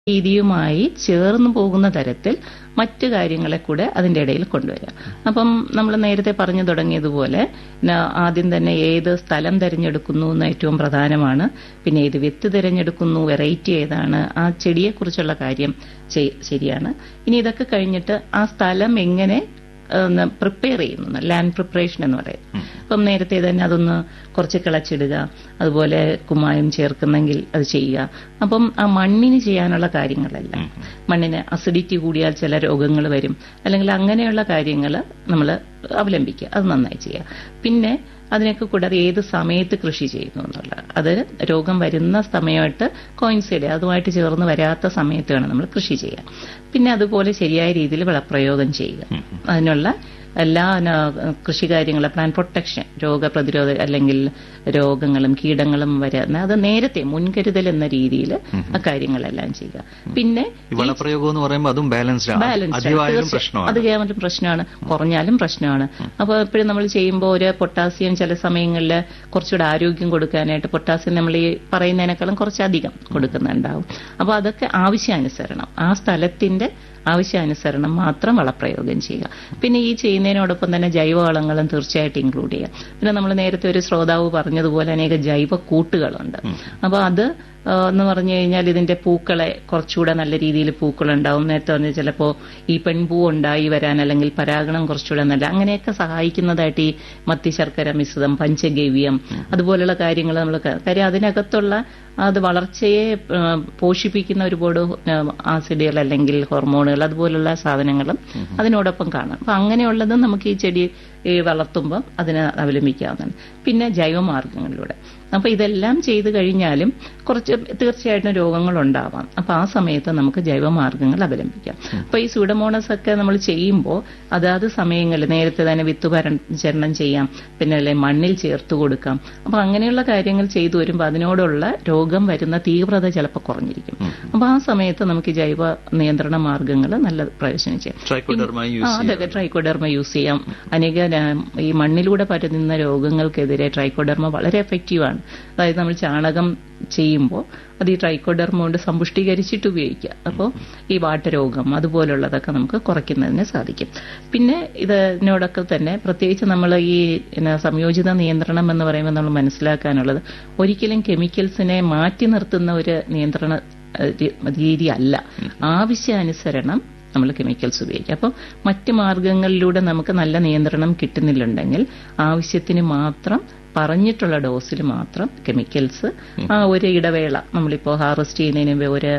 രീതിയുമായി ചേർന്ന് പോകുന്ന തരത്തിൽ മറ്റു കാര്യങ്ങളെ കൂടെ അതിന്റെ ഇടയിൽ കൊണ്ടുവരാം അപ്പം നമ്മൾ നേരത്തെ പറഞ്ഞു തുടങ്ങിയതുപോലെ ന- ആദ്യം തന്നെ ഏത് സ്ഥലം തിരഞ്ഞെടുക്കുന്നു എന്ന് ഏറ്റവും പ്രധാനമാണ് പിന്നെ ഏത് വിത്ത് തിരഞ്ഞെടുക്കുന്നു വെറൈറ്റി ഏതാണ് ആ ചെടിയെക്കുറിച്ചുള്ള കാര്യം ചെയ്- ശരിയാണ് ഇനി ഇതൊക്കെ കഴിഞ്ഞിട്ട് ആ സ്ഥലം എങ്ങനെ പ്രിപ്പയർ ചെയ്യുന്നു ലാൻഡ് പ്രിപ്പറേഷൻ എന്ന് പറയും അപ്പം നേരത്തെ തന്നെ അതൊന്ന് കുറച്ച് കിളച്ചിടുക അതുപോലെ കുമ്മായം ചേർക്കുന്നെങ്കിൽ അത് ചെയ്യുക അപ്പം ആ മണ്ണിന് ചെയ്യാനുള്ള കാര്യങ്ങളല്ല മണ്ണിന് അസിഡിറ്റി കൂടിയാൽ ചില രോഗങ്ങൾ വരും അല്ലെങ്കിൽ അങ്ങനെയുള്ള കാര്യങ്ങൾ നമ്മൾ അവലംബിക്കുക അത് നന്നായി ചെയ്യുക പിന്നെ അതിനൊക്കെ കൂടാതെ ഏത് സമയത്ത് കൃഷി ചെയ്യുന്നു എന്നുള്ള അത് രോഗം വരുന്ന സമയമായിട്ട് കോയിൻസൈഡ് അതുമായിട്ട് ചേർന്ന് വരാത്ത സമയത്ത് വേണം നമ്മൾ കൃഷി ചെയ്യാൻ പിന്നെ അതുപോലെ ശരിയായ രീതിയിൽ വിളപ്രയോഗം ചെയ്യുക അതിനുള്ള എല്ലാ ന- കൃഷി കാര്യങ്ങൾ പ്ലാൻ പ്രൊട്ടക്ഷൻ രോഗപ്രതിരോധ അല്ലെങ്കിൽ രോഗങ്ങളും കീടങ്ങളും വരുന്ന അത് നേരത്തെ മുൻകരുതൽ എന്ന രീതിയിൽ ആ കാര്യങ്ങളെല്ലാം ചെയ്യുക പിന്നെ ഈ വളപ്രയോഗം എന്ന് പറയുമ്പോൾ അതും ബാലൻസ്ഡ് ബാലൻസ് അധികമായാലും പ്രശ്നമാണ് അത് കേവലം പ്രശ്നമാണ് കുറഞ്ഞാലും പ്രശ്നമാണ് അപ്പോൾ എപ്പോഴും നമ്മൾ ചെയ്യുമ്പോൾ ഒരു പൊട്ടാസ്യം ചില സമയങ്ങളിൽ കുറച്ചുകൂടെ ആരോഗ്യം കൊടുക്കാനായിട്ട് പൊട്ടാസ്യം നമ്മൾ ഈ പറയുന്നതിനേക്കാളും കുറച്ചധികം കൊടുക്കുന്നുണ്ടാവും അപ്പോൾ അതൊക്കെ ആവശ്യാനുസരണം ആ സ്ഥലത്തിന്റെ ആവശ്യാനുസരണം മാത്രം വളപ്രയോഗം ചെയ്യുക പിന്നെ ഈ ചെയ്യുന്നതിനോടൊപ്പം തന്നെ ജൈവവളങ്ങളും തീർച്ചയായിട്ടും ഇൻക്ലൂഡ് ചെയ്യുക പിന്നെ നമ്മൾ നേരത്തെ ഒരു ശ്രോതാവ് പറഞ്ഞതുപോലെ അനേക ജൈവ കൂട്ടുകളുണ്ട് അപ്പോൾ അത് ആ, എന്ന് പറഞ്ഞു കഴിഞ്ഞാൽ ഇതിന്റെ പൂക്കളെ കുറച്ചുകൂടെ നല്ല രീതിയിൽ പൂക്കളുണ്ടാവും നേരത്തെ പറഞ്ഞ ചിലപ്പോൾ ഈ പെൺപൂ ഉണ്ടായി വരാൻ അല്ലെങ്കിൽ പരാഗണം കുറച്ചുകൂടെ നല്ല അങ്ങനെയൊക്കെ സഹായിക്കുന്നതായിട്ട് ഈ മത്തി ശർക്കര മിശ്രിതം പഞ്ചഗവ്യം അതുപോലുള്ള കാര്യങ്ങൾ നമ്മൾ കാര്യം അതിനകത്തുള്ള അത് വളർച്ചയെ ആ, പോഷിപ്പിക്കുന്ന ഒരുപാട് ആ, ആസിഡുകൾ അല്ലെങ്കിൽ ഹോർമോണുകൾ അതുപോലുള്ള സാധനങ്ങളും അതിനോടൊപ്പം കാണാം അപ്പൊ അങ്ങനെയുള്ളതും നമുക്ക് ഈ ചെടി ഈ വളർത്തുമ്പോൾ അതിനെ അവലംബിക്കാവുന്നതാണ് പിന്നെ ജൈവമാർഗങ്ങളിലൂടെ അപ്പൊ ഇതെല്ലാം ചെയ്തു കഴിഞ്ഞാലും കുറച്ച് തീർച്ചയായിട്ടും രോഗങ്ങൾ ഉണ്ടാവാം അപ്പൊ ആ സമയത്ത് നമുക്ക് ജൈവമാർഗങ്ങൾ അവലംബിക്കാം അപ്പൊ ഈ സൂഡമോണസ് ഒക്കെ നമ്മൾ ചെയ്യുമ്പോൾ അതാത് സമയങ്ങളിൽ നേരത്തെ തന്നെ വിത്ത് പരിചരണം ചെയ്യാം പിന്നെ അല്ലെ മണ്ണിൽ ചേർത്ത് കൊടുക്കാം അപ്പൊ അങ്ങനെയുള്ള കാര്യങ്ങൾ ചെയ്തു വരുമ്പോൾ അതിനോടുള്ള രോഗം വരുന്ന തീവ്രത ചിലപ്പോൾ കുറഞ്ഞിരിക്കും അപ്പൊ ആ സമയത്ത് നമുക്ക് ഈ ജൈവ നിയന്ത്രണ മാർഗങ്ങൾ നല്ല പ്രയോജനം ചെയ്യാം ട്രൈക്കോഡർമ ആ, യൂസ് അതൊക്കെ ട്രൈക്കോഡർമ യൂസ് ചെയ്യാം അനേക ന- ഈ മണ്ണിലൂടെ പരതുന്ന രോഗങ്ങൾക്കെതിരെ ട്രൈക്കോഡർമ വളരെ എഫക്റ്റീവാണ് അതായത് നമ്മൾ ചാണകം ചെയ്യുമ്പോൾ അത് ഈ ട്രൈക്കോഡർമ കൊണ്ട് സമ്പുഷ്ടീകരിച്ചിട്ട് ഉപയോഗിക്കുക അപ്പോൾ ഈ വാട്ടരോഗം അതുപോലുള്ളതൊക്കെ നമുക്ക് കുറയ്ക്കുന്നതിന് സാധിക്കും പിന്നെ ഇതിനോടൊക്കെ തന്നെ പ്രത്യേകിച്ച് നമ്മൾ ഈ എന്നാ, സംയോജിത നിയന്ത്രണം എന്ന് പറയുമ്പോൾ നമ്മൾ മനസ്സിലാക്കാനുള്ളത് ഒരിക്കലും കെമിക്കൽസിനെ മാറ്റി നിർത്തുന്ന ഒരു നിയന്ത്രണ ഏഹ്, രീ- രീതി അല്ല ആവശ്യാനുസരണം നമ്മൾ കെമിക്കൽസ് ഉപയോഗിക്കുക അപ്പം മറ്റ് മാർഗങ്ങളിലൂടെ നമുക്ക് നല്ല നിയന്ത്രണം കിട്ടുന്നില്ലുണ്ടെങ്കിൽ ആവശ്യത്തിന് മാത്രം പറഞ്ഞിട്ടുള്ള ഡോസിൽ മാത്രം കെമിക്കൽസ് ആ ഒരു ഇടവേള നമ്മളിപ്പോൾ ഹാർവെസ്റ്റ് ചെയ്യുന്നതിന് മുമ്പ് ഒരു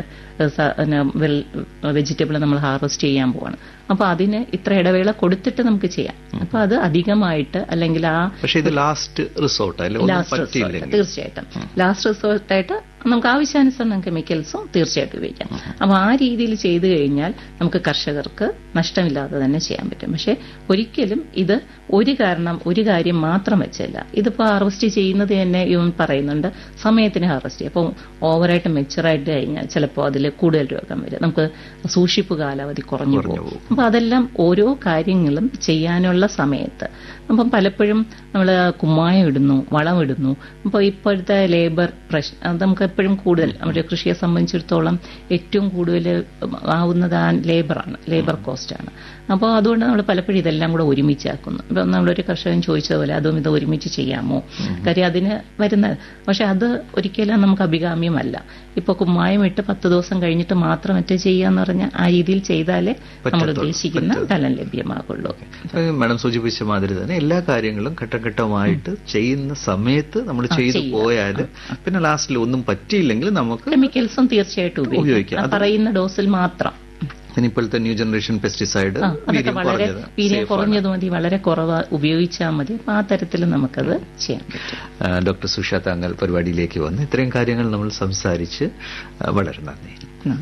വെജിറ്റബിൾ നമ്മൾ ഹാർവെസ്റ്റ് ചെയ്യാൻ പോവാണ് അപ്പൊ അതിന് ഇത്ര ഇടവേള കൊടുത്തിട്ട് നമുക്ക് ചെയ്യാം അപ്പൊ അത് അധികമായിട്ട് അല്ലെങ്കിൽ ആ പക്ഷെ ഇത് ലാസ്റ്റ് റിസോർട്ട് അല്ലെ ഒന്നും ലാസ്റ്റ് റിസോർട്ട് പറ്റിയില്ലെങ്കിൽ തീർച്ചയായിട്ടും ലാസ്റ്റ് റിസോർട്ടായിട്ട് നമുക്ക് ആവശ്യാനുസരണം കെമിക്കൽസും തീർച്ചയായിട്ടും ഉപയോഗിക്കാം അപ്പൊ ആ രീതിയിൽ ചെയ്തു കഴിഞ്ഞാൽ നമുക്ക് കർഷകർക്ക് നഷ്ടമില്ലാതെ തന്നെ ചെയ്യാൻ പറ്റും പക്ഷെ ഒരിക്കലും ഇത് ഒരു കാരണം ഒരു കാര്യം മാത്രം വെച്ചല്ല ഇതിപ്പോ ഹാർവെസ്റ്റ് ചെയ്യുന്നത് തന്നെ ഇവൻ പറയുന്നുണ്ട് സമയത്തിന് ഹാർവെസ്റ്റ് ചെയ്യും അപ്പോൾ ഓവറായിട്ട് മെച്ചുറായിട്ട് കഴിഞ്ഞാൽ ചിലപ്പോൾ അതിൽ കൂടുതൽ രോഗം വരും നമുക്ക് സൂക്ഷിപ്പ് കാലാവധി കുറഞ്ഞു കുറഞ്ഞു പോകും അപ്പൊ അതെല്ലാം ഓരോ കാര്യങ്ങളും ചെയ്യാനുള്ള സമയത്ത് അപ്പം പലപ്പോഴും നമ്മൾ കുമ്മായം ഇടുന്നു വളം ഇടുന്നു അപ്പോൾ ഇപ്പോഴത്തെ ലേബർ പ്രശ്നം അത് നമുക്ക് എപ്പോഴും കൂടുതൽ നമ്മുടെ കൃഷിയെ സംബന്ധിച്ചിടത്തോളം ഏറ്റവും കൂടുതൽ ആവുന്നത് ആ ലേബറാണ് ലേബർ കോസ്റ്റാണ് അപ്പോൾ അതുകൊണ്ട് നമ്മൾ പലപ്പോഴും ഇതെല്ലാം കൂടെ ഒരുമിച്ചാക്കുന്നു ഇപ്പം നമ്മളൊരു കർഷകൻ ചോദിച്ചതുപോലെ അതും ഇത് ഒരുമിച്ച് ചെയ്യാമോ കാര്യം അതിന് വരുന്നത് പക്ഷെ അത് ഒരിക്കലും നമുക്ക് അഭികാമ്യമല്ല ഇപ്പൊ കുമ്മായം ഇട്ട് പത്ത് ദിവസം കഴിഞ്ഞിട്ട് മാത്രം മറ്റേ ചെയ്യാന്ന് പറഞ്ഞാൽ ആ രീതിയിൽ ചെയ്താലേ നമ്മൾ പറ്റത്തുള്ളൂ. ഉദ്ദേശിക്കുന്ന ഫലം ലഭ്യമാകുള്ളൂ മാഡം സൂചിപ്പിച്ച മാതിരി തന്നെ എല്ലാ കാര്യങ്ങളും ഘട്ടഘട്ടമായിട്ട് ചെയ്യുന്ന സമയത്ത് നമ്മൾ ചെയ്തു ചെയ്യുക. പോയാൽ പിന്നെ ലാസ്റ്റിൽ ഒന്നും പറ്റിയില്ലെങ്കിൽ നമുക്ക് കെമിക്കൽസും തീർച്ചയായിട്ടും ഉപയോഗിക്കാം. ഉപയോഗിക്കാം ആ അത് പറയുന്ന ഡോസിൽ മാത്രം പിന്നെ ഇപ്പോഴത്തെ ന്യൂ ജനറേഷൻ പെസ്റ്റിസൈഡ് ആ, അതൊക്കെ വീര്യം വളരെ കുറഞ്ഞത് വീര്യം safe ആണ്. കുറഞ്ഞത് മതി വളരെ കുറവ് ഉപയോഗിച്ചാൽ മതി അപ്പൊ ആ തരത്തിൽ നമുക്കത് ചെയ്യാൻ പറ്റും ആ, ഡോക്ടർ സുഷ താങ്കൾ പരിപാടിയിലേക്ക് വന്ന് ഇത്രയും കാര്യങ്ങൾ നമ്മൾ സംസാരിച്ച് ആ, വളരെ നന്ദി ഉം.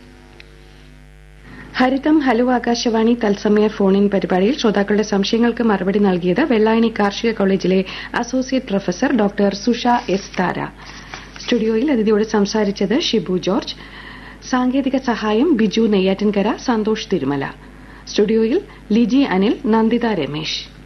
ഹരിതം ഹലോ ആകാശവാണി തത്സമയ ഫോൺ ഇൻ പരിപാടിയിൽ ശ്രോതാക്കളുടെ സംശയങ്ങൾക്ക് മറുപടി നൽകിയത് വെള്ളായണി കാർഷിക കോളേജിലെ associate professor doctor Susha S Thara സ്റ്റുഡിയോയിൽ അതിഥിയോട് സംസാരിച്ചത് ഷിബു ജോർജ് സാങ്കേതിക സഹായം ബിജു നെയ്യാറ്റിൻകര സന്തോഷ് തിരുമല സ്റ്റുഡിയോയിൽ ലിജി അനിൽ നന്ദിത രമേശ്